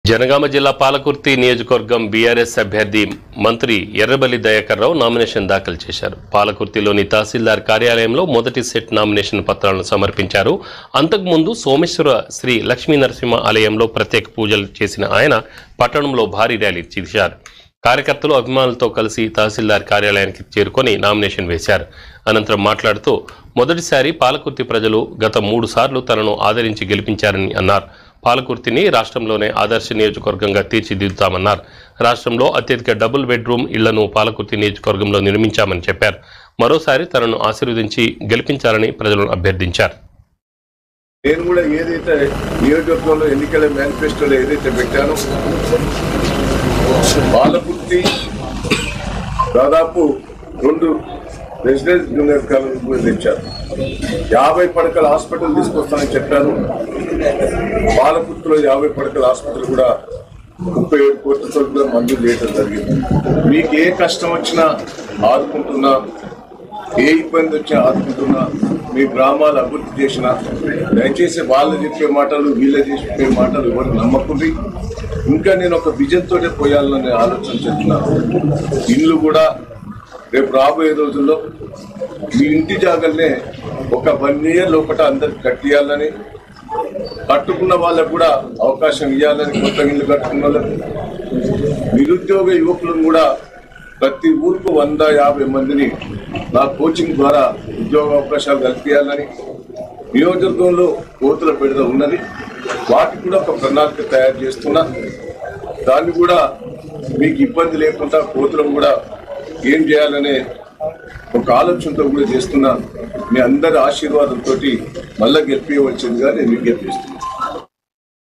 జనగామ జిల్లా పాలకుర్తి నియోజకవర్గం బీఆర్ఎస్ అభ్యర్థి మంత్రి ఎర్రబల్లి దయాకర్ రావు నామినేషన్ దాఖలు చేశారు పాలకుర్తిలోని తహసీల్దార్ కార్యాలయంలో మొదటి సెట్ నామినేషన్ పత్రాలను సమర్పించారు అంతకుముందు సోమేశ్వర శ్రీ లక్ష్మీ నరసింహ ఆలయంలో ప్రత్యేక పూజలు చేసిన ఆయన పట్టణంలో భారీ ర్యాలీ చేశారు కార్యకర్తలు అభిమానులతో కలిసి తహసీల్దార్ కార్యాలయానికి చేరుకొని నామినేషన్ వేశారు అనంతరం మాట్లాడుతూ మొదటిసారి పాలకుర్తి ప్రజలు గత మూడు సార్లు తనను ఆదరించి గెలిపించారని అన్నారు పాలకుర్తిని రాష్ట్రంలోనే ఆదర్శ నియోజకవర్గంగా తీర్చిదిద్దుతామన్నారు రాష్ట్రంలో అత్యధిక డబుల్ బెడ్రూమ్ ఇళ్లను పాలకుర్తి నియోజకవర్గంలో నిర్మించామని చెప్పారు మరోసారి తనను ఆశీర్వదించి గెలిపించాలని ప్రజలను అభ్యర్థించారు నేను కూడా ఏదైతే నియోజకవర్గంలో ఎన్నికల మేనిఫెస్టోలో ఏదైతే పెట్టానో పాలకుర్తి దాదాపు రెండు రెసిడెన్స్ జూనియర్ కాలేజ్ కూడా తెచ్చారు యాభై పడకల హాస్పిటల్ తీసుకొస్తానని చెప్పాను పాలకుర్తిలో యాభై పడకల హాస్పిటల్ కూడా ముప్పై ఏడు కోట్లతో కూడా మంజూరు చేయడం జరిగింది మీకు ఏ కష్టం వచ్చినా ఆదుకుంటున్నా ఏ ఇబ్బంది వచ్చినా ఆదుకుంటున్నా మీ గ్రామాలు అభివృద్ధి చేసిన దయచేసి వాళ్ళు చెప్పే మాటలు వీళ్ళు చెప్పే మాటలు ఎవరు నమ్మకుంది ఇంకా నేను ఒక విజన్ తోటే పోయాలని ఆలోచన చేస్తున్నాను ఇల్లు కూడా రేపు రాబోయే రోజుల్లో మీ ఇంటి జాగల్నే ఒక వన్ ఇయర్ లోపల అందరికి కట్టియాలని కట్టుకున్న వాళ్ళకు కూడా అవకాశం ఇవ్వాలని కొత్త ఇల్లు కట్టుకున్న వాళ్ళకి నిరుద్యోగ యువకులను కూడా ప్రతి ఊరుకు వంద యాభై మందిని నా కోచింగ్ ద్వారా ఉద్యోగ అవకాశాలు కల్పించాలని నియోజకవర్గంలో కోతుల పెడద ఉన్నది వాటికి కూడా ఒక ప్రణాళిక తయారు చేస్తున్నా దాన్ని కూడా మీకు ఇబ్బంది లేకుండా కోతులను కూడా ఏం చేయాలనే ఒక ఆలోచనతో కూడా చేస్తున్నా మీ అందరి ఆశీర్వాదంతో మళ్ళా గెలిపించవలసిందిగా నేను విజ్ఞప్తి చేస్తున్నాను